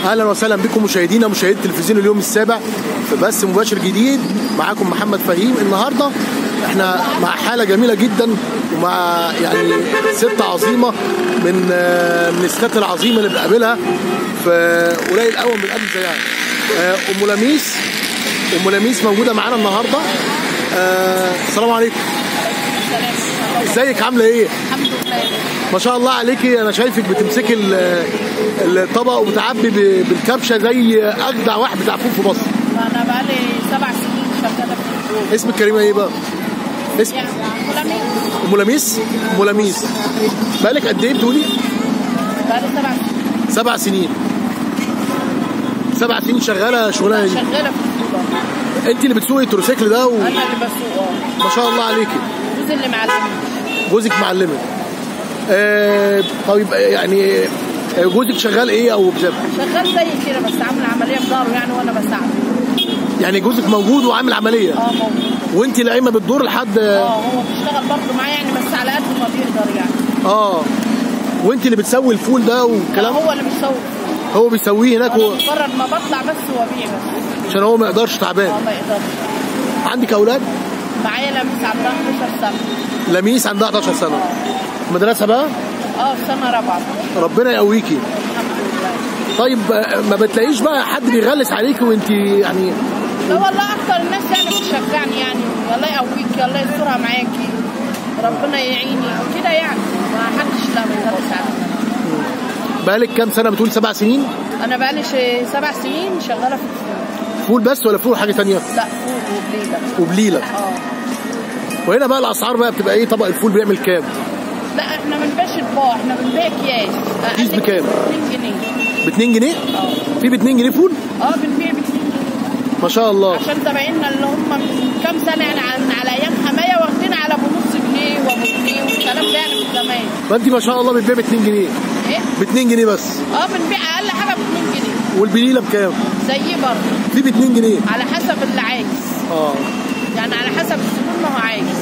اهلا وسهلا بكم مشاهدينا مشاهدي تلفزيون اليوم السابع في بث مباشر جديد معاكم محمد فهيم النهارده احنا مع حاله جميله جدا ومع يعني ست عظيمه من آه، من الستات العظيمه اللي بنقابلها في قليل قوي من قبل زيها آه، ام لميس ام لميس موجوده معانا النهارده آه، السلام عليكم ازيك عامله ايه الحمد لله ما شاء الله عليكي انا شايفك بتمسكي ال- الطبق وبتعبي ب- بالكبشه زي اجدع واحد بتاع فول في مصر انا بقالي سبع سنين شغاله في الفول اسمك كريمه ايه بقى اسم يعني فلامي ام لميس ام لميس بقالك قد ايه بتقولي بقالي سبع سنين سبع سنين سبع سنين شغاله شغلانه دي شغاله في الفول انت اللي بتسوقي التروسيكل ده انا اللي بسوق اه وما شاء الله عليكي جوزي اللي معلمني جوزك معلمك آه طيب يعني آه، جوزك شغال ايه او بت- شغال زي كده بس عامل عمليه في ظهره يعني وانا بساعده يعني جوزك موجود وعامل عمليه اه موجود وانت اللي قايمه بالدور لحد اه هو بيشتغل برضه معايا يعني بس على قد ما بيقدر يعني اه وانت اللي بتسوي الفول ده لا والكلام هو اللي بيسوق هو بيسويه هناك و... مجرد ما بطلع بس وابيع بس عشان هو ما يقدرش تعبان اه ما يقدرش عندك اولاد معايا لمس عندها 11 سنه لميس عندها 11 سنه مدرسه بقى اه في سنه رابعه ربنا يقويكي الحمد لله طيب آه، ما بتلاقيش بقى حد بيغلس عليكي وانت يعني لا والله اكتر الناس يعني بتشجعني يعني الله يقويك الله يسترها معاكي ربنا يعيني كده يعني ما حدش لا بيغلس عليا بقالك كام سنه بتقول سبع سنين انا بقالي شي- سبع سنين شغاله في الفول فول بس ولا فول حاجه تانية لا فول وبليله وبليله اه وهنا بقى الاسعار بقى بتبقى ايه طبق الفول بيعمل كام لا احنا ما بنبيعش اطباق احنا بنبيع اكياس كيس أقل بكام؟ 2 جنيه ب 2 جنيه اه في ب 2 جنيه فول اه بنبيع ب 2 جنيه ما شاء الله عشان زبايننا اللي هم من كام سنه يعني عن على ايام حمايه واخدين على ابو نص جنيه وابو جنيه والكلام ده يعني من زمان فانت ما شاء الله بتبيع ب 2 جنيه ايه ب 2 جنيه بس اه بنبيع اقل حاجه ب 2 جنيه والبليله بكام زي برضه في ب 2 جنيه على حسب اللي عايز اه يعني على حسب الزبون ما هو عايز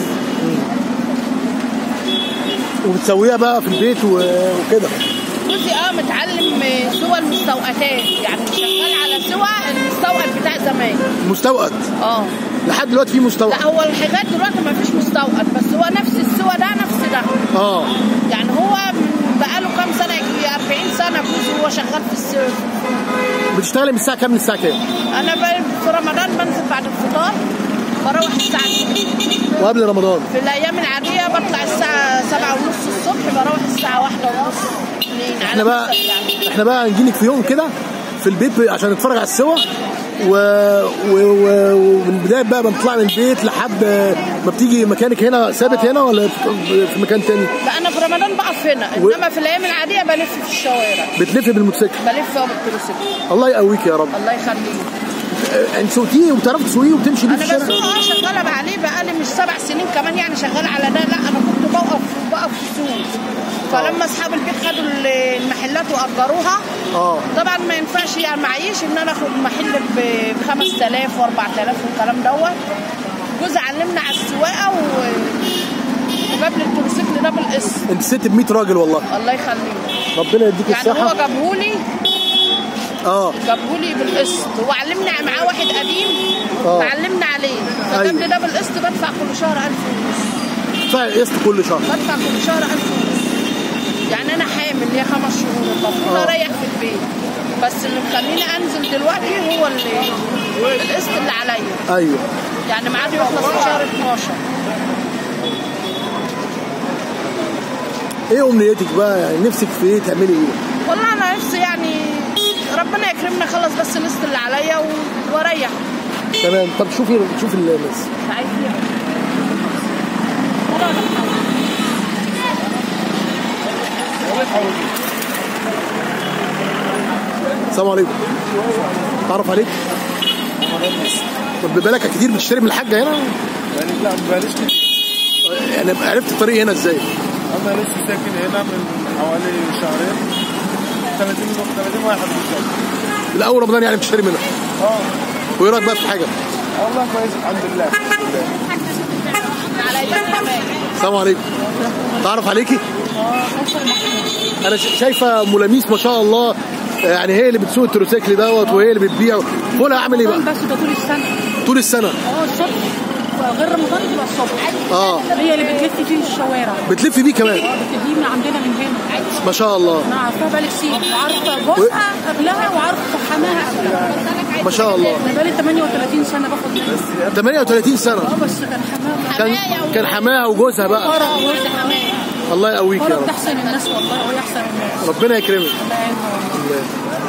وبتسويها بقى في البيت و- وكده جوزي اه متعلم سوى المستوقتات يعني شغال على سوى المستوقت بتاع زمان مستوقت اه لحد دلوقتي في مستوقت لا هو لغايه دلوقتي ما فيش مستوقت بس هو نفس السوى ده نفس ده اه يعني هو من بقاله كام سنه يجي 40 سنه جوزي هو شغال في السوى بتشتغلي من الساعه كام للساعه كام انا ب- في رمضان بنزل بعد الفطار بروح الساعه 2 وقبل رمضان في الايام العاديه بطلع الساعه 7 ونص الصبح بروح الساعه 1 ونص 2 احنا بقى احنا بقى هنجيلك في يوم كده في البيت عشان نتفرج على السوا و... و... و... ومن بدايه بقى ما بنطلع من البيت لحد ما بتيجي مكانك هنا ثابت هنا ولا في في مكان تاني لا انا في رمضان بقف هنا و- انما في الايام العاديه بلف في الشوارع بتلفي بالموتوسيكل بلف بالتروسيكل الله يقويك يا رب الله يخليك اه، انت سوقتيه وبتعرفي تسوقيه وبتمشي بيه في انا الشارع بسوق اه شغاله بقى عليه بقالي مش سبع سنين كمان يعني شغاله على ده لا انا كنت بقف بقف في السوق فلما اصحاب البيت خدوا ال- المحلات واجروها اه طبعا ما ينفعش يعني معيش ان انا اخد محل ب 5000 و4000 والكلام دوت جوزي علمنا على السواقه و وجاب لي التروسيكل ده بالقسط انت ست ب 100 راجل والله الله يخليك ربنا يديك يعني هو الصحه جابهولي اه جابهولي بالقسط هو علمنا معاه واحد قديم آه. فعلمنا عليه فجاب أيوة. لي ده بالقسط بدفع كل شهر 1000 ونص ادفعي قسط كل شهر بدفع كل شهر 1000 ونص يعني انا حامل ليا خمس شهور المفروض آه. اريح في البيت بس اللي مخليني انزل دلوقتي هو اللي القسط اللي عليا ايوه يعني ميعاده يخلص في شهر 12 ايه امنيتك بقى يعني نفسك في ايه تعملي ايه والله انا نفسي يعني ربنا يكرمنا خلص بس القسط اللي عليا و- واريح تمام طب شوفي شوفي الناس عايز ايه السلام عليكم تعرف عليك طب بالك كتير بتشتري من الحاجه هنا يعني لا ما بقاليش كتير يعني عرفت الطريق هنا ازاي انا لسه ساكن هنا من حوالي شهرين 30 30 واحد بالظبط من اول رمضان يعني بتشتري منها اه وايه رايك بقى في الحاجه والله كويس الحمد لله الحمد لله على ايام حماية السلام عليكم تعرف عليكي انا ش- شايفه ام لميس ما شاء الله يعني هي اللي بتسوق التروسيكل دوت وهي اللي بتبيع فولها اعمل ايه بقى بس ده طول السنه طول السنه اه الصبح غير رمضان تبقى الصبح اه هي اللي بتلف فيه الشوارع بتلف بيه كمان بتجي من عندنا من هنا ما شاء الله انا عارفاها بقالي كتير وعارفه جوزها قبلها وعارفه حماها قبلها ما شاء الله انا بقالي 38 سنه باخد منها 38 سنه اه بس كان حماها كان كان حماها وجوزها بقى فرق جوزها حماها الله يقويك يا فرق ده رب احسن الناس والله وهي احسن الناس ربنا يكرمك الله يعينها والله.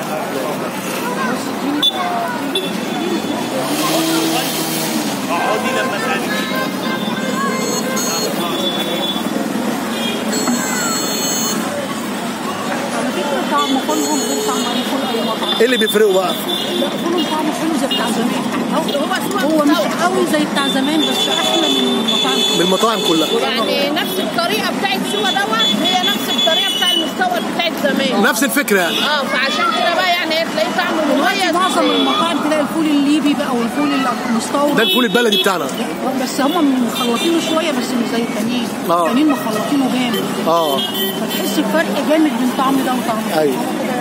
على فكره طعم فولهم غير طعم اي فول اي مطعم ايه اللي بيفرقوا بقى لا فولهم طعمه حلو زي بتاع زمان هو مش قوي زي بتاع زمان بس احلى من المطاعم من المطاعم كلها يعني نفس الطريقه بتاعت سوا دوت هي نفس الطريقه بتاع المستوى بتاعت زمان نفس الفكره يعني اه فعشان كده بقى يعني هي تلاقيه طعمه دلوقتي مميز معظم المطاعم تلاقي الفول الليبي بقى والفول المستورد ده الفول البلدي بتاعنا بس هم مخلطينه شويه بس مش زي التانيين آه. التانيين مخلطينه جامد اه فتحس بفرق جامد بين طعم ده وطعم ده ايوه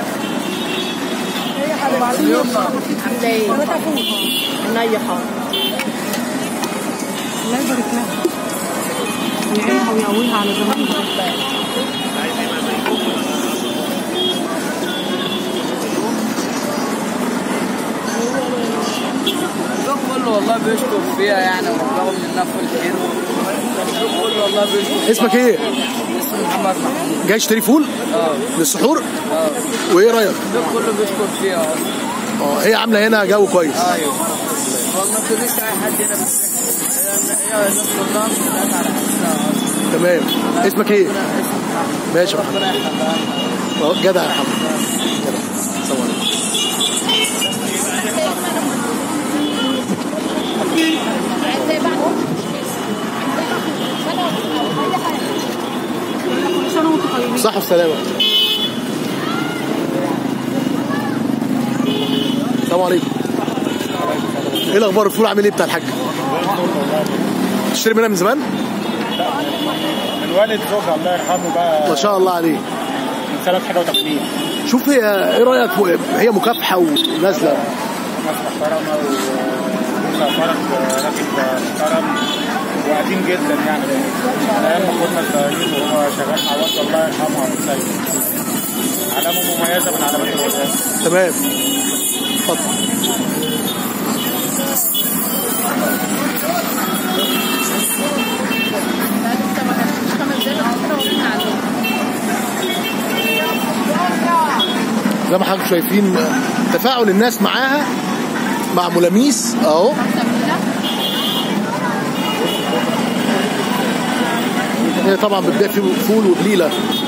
وبعدين عامله ايه؟ نية خالص الله يبارك لها ويعينها ويقويها على زمانها السوق كله والله بيشكر فيها يعني وبياخد منها فول حلو السوق كله والله بيشكر اسمك ايه اسمه محمد محمود جاي تشتري فول اه للسحور اه وايه رايك السوق كله بيشكر فيها اصلا اه هي عامله هنا جو كويس ايوه والله ما تقوليش اي حد هنا بس هي هي الناس كلها بتاعت على حسها اصلا تمام اسمك ايه ربنا اسمه محمد ماشي يا محمد ربنا يحفظها لنا. اه جدع يا محمد جدع سلام عليكم زي بعض كل سنه وانتم طيبين صحة والسلامة السلام عليكم ايه الاخبار الفول عامل ايه بتاع الحاج تشتري منها من زمان من والد زوجها الله يرحمه بقى ما شاء الله عليه من سنه 81 شوف هي ايه رايك هي مكافحه ونازله ناس محترمه ومسافرة راكب محترم وقديم جدا يعني على ايام ما كنا صغيرين وهو شغال مع والده الله يرحمه ابو السيد علامه مميزه من علامات الاسلام تمام اتفضل لا لسه ما كانش خمس دقايق كده ورن عليه زي ما حضراتكم شايفين تفاعل الناس معاها مع ملاميس اهو هي طبعا بتبيع فيه فول وبليله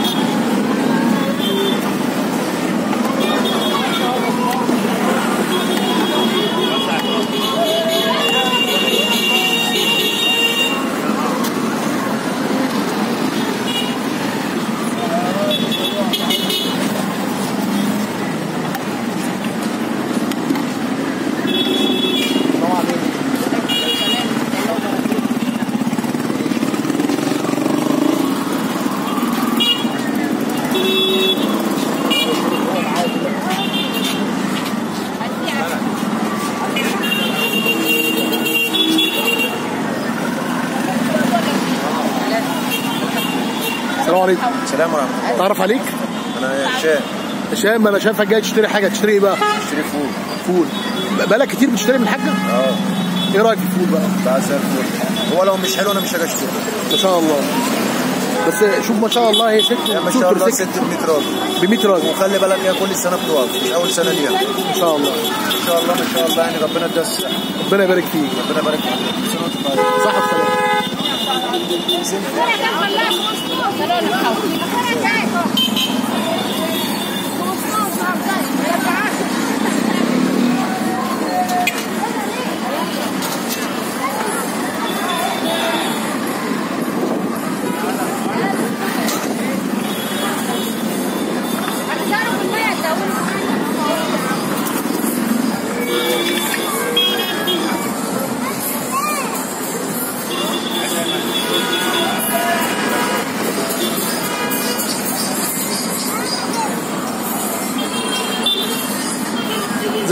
السلام عليكم السلام ورحمة الله تعرف عليك أنا هشام هشام انا شايفك جاي تشتري حاجه تشتري ايه بقى بشتري فول فول بقالك كتير بتشتري من الحاجه اه ايه رايك في الفول بقى بقى زي الفل هو لو مش حلو أنا مش هاجي أشتري ما شاء الله بس شوف ما شاء الله هي ست يا ما بتسوق شاء الله تروسيكل ست 100 راجل ب 100 راجل وخلي بالك هي كل سنة بتقف مش أول سنة ليها ما شاء الله إن شاء الله ما شاء الله يعني ربنا اداها الصحة ربنا يبارك فيك ربنا يبارك فيك كل سنة وأنت طيب صحة وسلامة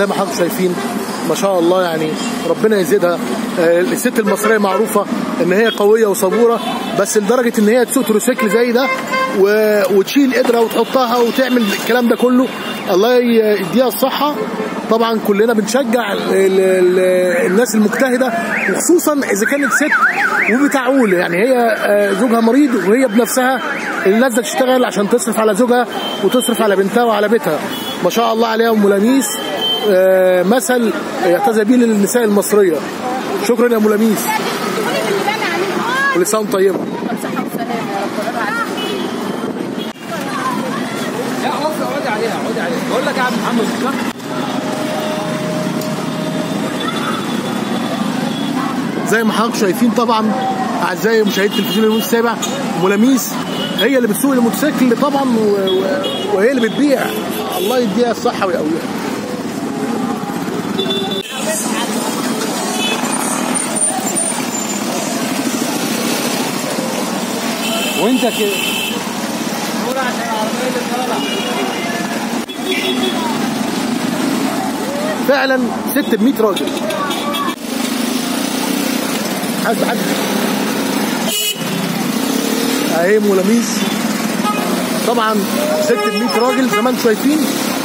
زي ما حضراتكم شايفين ما شاء الله يعني ربنا يزيدها آه، الست المصريه معروفه ان هي قويه وصبوره بس لدرجه ان هي تسوق تروسيكل زي ده و... وتشيل قدره وتحطها وتعمل الكلام ده كله الله ي- يديها الصحه طبعا كلنا بنشجع ال... ال... ال... الناس المجتهده وخصوصا اذا كانت ست وبتعول يعني هي آه، زوجها مريض وهي بنفسها اللي نازله تشتغل عشان تصرف على زوجها وتصرف على بنتها وعلى بيتها ما شاء الله عليها ام لميس آه، مثل يعتزى به للنساء المصريه شكرا يا ام لميس كل سنه وانت طيبه لا خلاص اقعدي عليها اقعدي عليها بقول لك يا عم محمد صح زي ما حضراتكم شايفين طبعا اعزائي مشاهدي التلفزيون اليوم السابع ملاميس هي اللي بتسوق الموتوسيكل طبعا و... و... وهي اللي بتبيع الله يديها الصحه ويقويها وانت كده قول عشان العربيه اللي طالعه فعلا ست ب 100 راجل حد حد اهي ملاميس طبعا ست ب 100 راجل زي ما انتم شايفين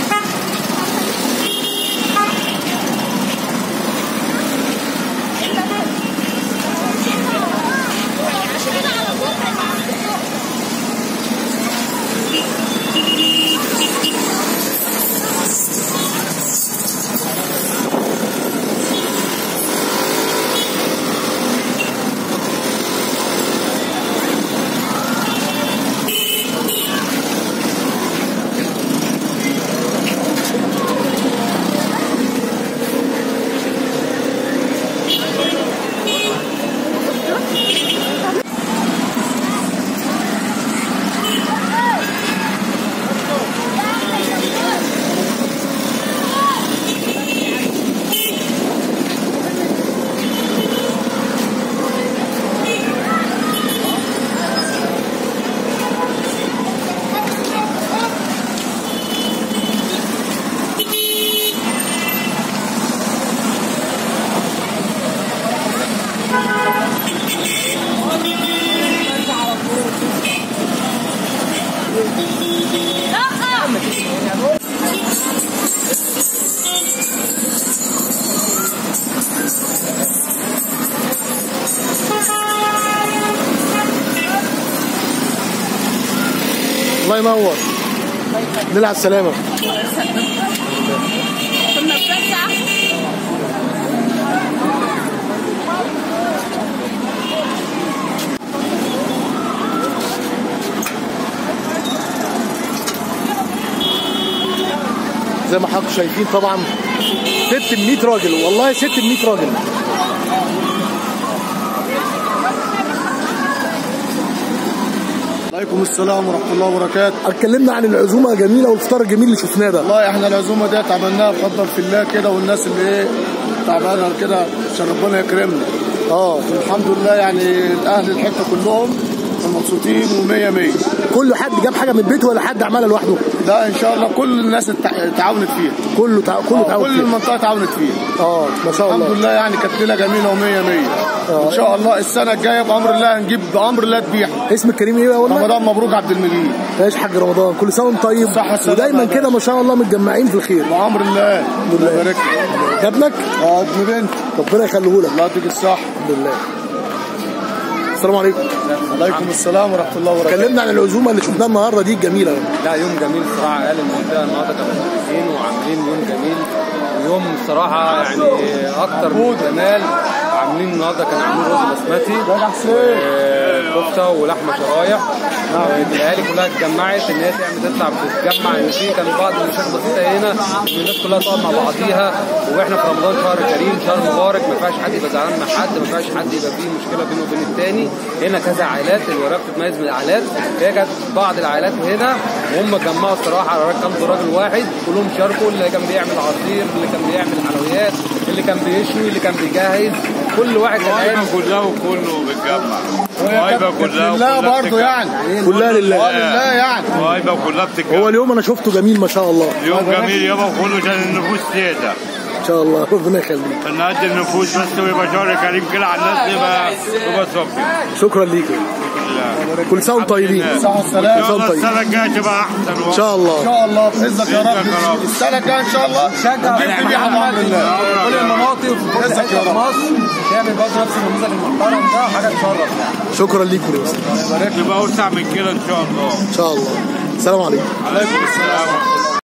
الله ينور نلعب السلامه كنا في ساعة زي ما حضراتكم شايفين طبعا ست ب 100 راجل والله ست ب 100 راجل عليكم السلام ورحمه الله وبركاته اتكلمنا عن العزومه الجميله والفطار الجميل اللي شفناه ده والله احنا العزومه ديت عملناها بفضل في الله كده والناس اللي ايه تعبانه كده عشان ربنا يكرمنا اه الحمد لله يعني اهل الحته كلهم مبسوطين ومية مية كل حد جاب حاجه من بيته ولا حد عملها لوحده ده ان شاء الله كل الناس التع- تعاونت فيها كله تع... كله تعاون كل فيه. المنطقه تعاونت فيها اه ما شاء الحمد الله لله يعني كانت ليله جميله ومية مية ان شاء الله السنه الجايه بامر الله هنجيب بامر الله تبيع اسم الكريم ايه بقى والله رمضان مبروك عبد المجيد ماشي حاج رمضان كل سنه وانت طيب صحة والسلامة ودايما يا كده ما شاء الله متجمعين في الخير بامر الله الله يبارك لك ده ابنك اه ابن بنت ربنا يخليه لك الله يديك الصح الحمد لله السلام عليكم عليكم السلام ورحمه الله وبركاته اتكلمنا عن العزومه اللي شفناها النهارده دي الجميله لا يوم جميل الصراحه اهل المنطقه النهارده كانوا مبسوطين وعاملين يوم جميل ويوم الصراحه يعني اكتر من جمال عاملين النهارده كانوا عاملين رز بسمتي آه، كفته ولحمه شرايح آه، الاهالي كلها اتجمعت ان هي تعمل تطلع تتجمع ان في كان بعض المشاكل بسيطه هنا ان الناس كلها تقعد مع بعضيها واحنا في رمضان شهر كريم شهر مبارك ما ينفعش حد يبقى زعلان مع حد ما ينفعش حد يبقى فيه مشكله بينه وبين التاني هنا كذا عائلات الولايه بتتميز من العائلات هي كانت بعض العائلات هنا وهم جمعوا الصراحه على كام راجل واحد كلهم شاركوا اللي كان بيعمل عصير اللي كان بيعمل حلويات اللي كان بيشوي اللي كان بيجهز كل واحد كان الهيبه عايز كلها وكله بيتجمع الهيبه كلها لله وكلها برضه بتتجمع. يعني كلها لله اه لله يعني الهيبه كلها بتتجمع هو اليوم انا شفته جميل ما شاء الله اليوم جميل يابا وكله عشان النفوس تهدى ان شاء الله ربنا يخليك عشان نهدي النفوس بس ويبقى شهر كريم كده على الناس يبقى يبقى صافي شكرا ليك كل سنه وانتم طيبين صحة ان والسلام شاء الله طيب. السنه الجايه تبقى احسن ان شاء ان الله شاء الله باذنك يا بإذنك يا رب رب. السنه الجايه ان شاء الله شجع نجيب ذبيحه بامر الله كل المناطق وفي كل عزك يا حته في رب. مصر تعمل برضه نفس النموذج المحترم ده حاجه تشرف يعني شكرا ليكم يا أستاذ. تبقى اوسع من كده ان شاء الله ان شاء الله السلام عليكم عليكم السلام ورحمه الله